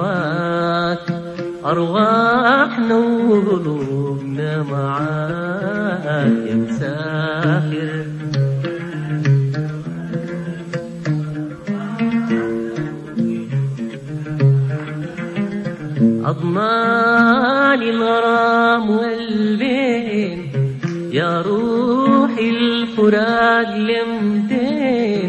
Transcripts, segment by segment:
هواك أرواحنا وقلوبنا معاك يا مسافر أضمان الغرام والبين يا روحي الفراق لمتين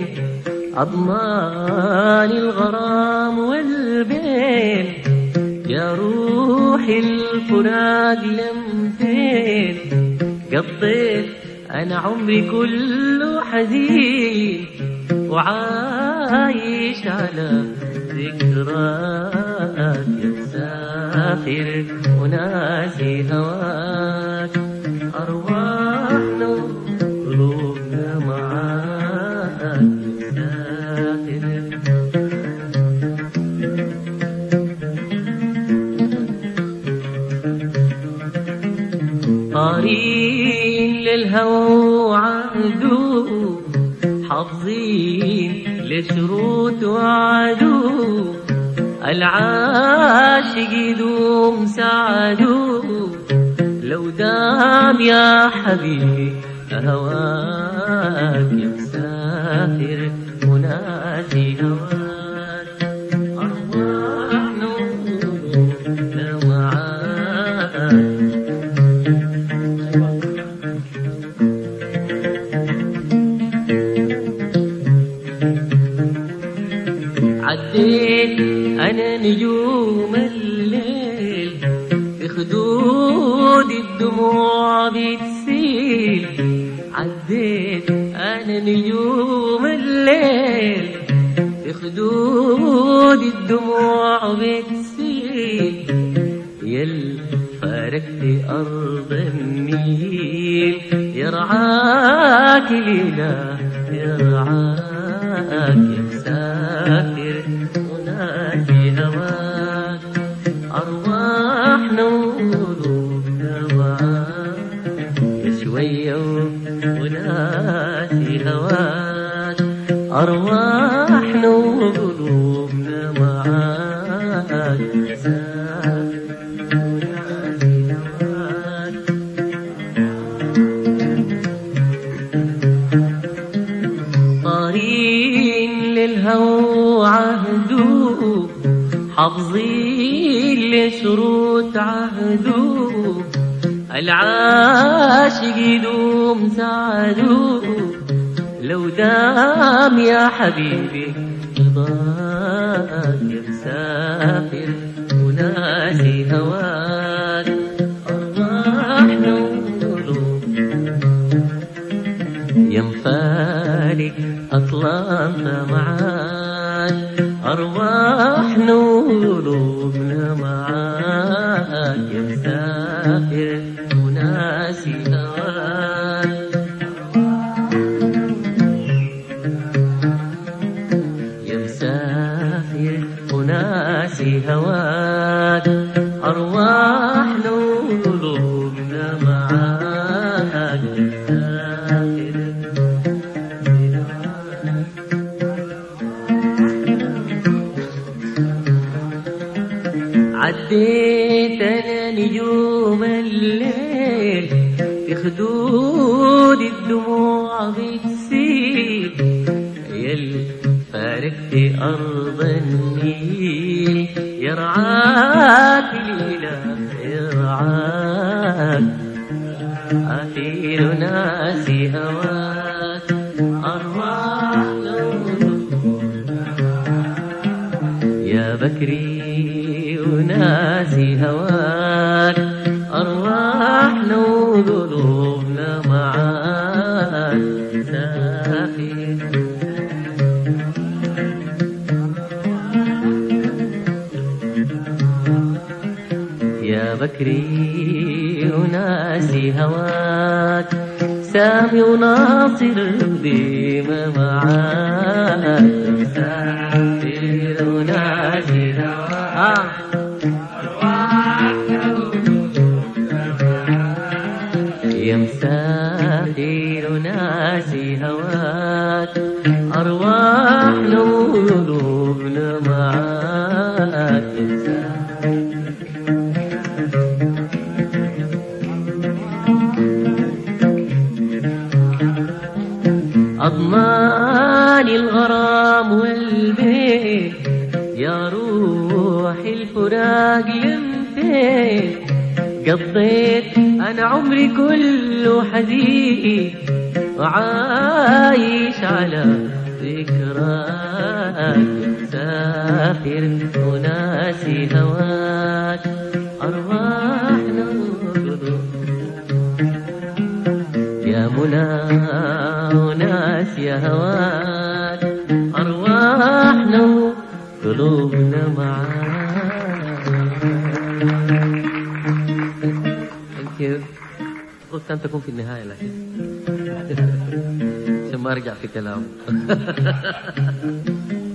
أضمان الغرام والبين يا روحي الفراق لمتين قضيت أنا عمري كله حزين وعايش على ذكراك يا مسافر وناسي هواك أرواحنا قلوبنا معاك يا مسافر طارين للهوى وعهدو حافظين لشروط وعدو العاشق يدوم سعدو لو دام يا حبيبي هواك يا مسافر منادي هواك أرواحنا وقلوبنا معاك عديت أنا نجوم الليل بخدود الدموع بتسيل عديت أنا نجوم الليل بخدود الدموع بتسيل يل فارقت أرض النيل يرعاك الإله يرعاك يا مسافر ونادي هواك أرواحنا وقلوبنا معاك يا شوية وناسي هواك أرواحنا وقلوبنا معاك يا مسافر ونادي هواك طارين للهوى عهدو حافظين لشروط عهدو العاشق يدوم سعدو لو دام يا حبيبي رضاك يا مسافر وناسي هواك أرواحنا وقلوبنا يا مفارق أطلالنا معاك أرواحنا وقلوبنا معاك يا مسافر وناسي هواك يا مسافر وناسي هواك أرواحنا وقلوبنا معاك يا مسافر عديت انا نجوم الليل في خدود الدموع بتسيل يلي فارقت ارض النيل يرعاك الاله يرعاك أثير ناسي هواك أرواحنا يا بكري وناسي هواك أرواحنا وقلوبنا معاك سافر يا بكري وناسي هواك سامي وناصر ديما معاك سافر وناسي هواك يا مسافر وناسي هواك أرواحنا وقلوبنا معاك أضمان الغرام والبيت يا روح الفراق ينفيت قضيت أنا عمري كله حزين وعايش على ذكراك سافر وناسي هواك أرواحنا وقلوب يا منى وناس يا هواك أرواحنا وقلوبنا معاك يمكن قلت أن تكون في النهاية لكن عشان ما أرجع في كلام